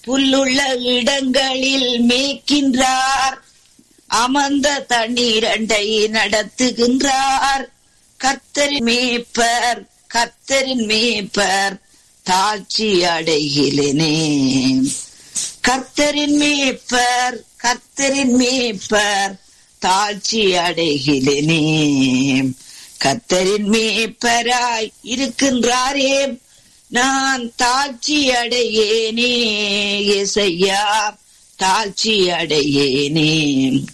புல்லுள்ள இடங்களில் மேய்க்கின்றார் அமர்ந்த தண்ணீரண்டை நடத்துகின்றார் கர்த்தரின் மேய்ப்பர் கர்த்தரின் மேய்ப்பர் தாழ்ச்சி அடைகிறேனே கர்த்தரின் மேய்ப்பர் கர்த்தரின் மேய்ப்பர் தாழ்ச்சி அடைகிறேனே கர்த்தரின் மேய்ப்பராய் இருக்கின்றாரே நான் தாழ்ச்சி அடையேனே இசையா தாழ்ச்சி அடையேனே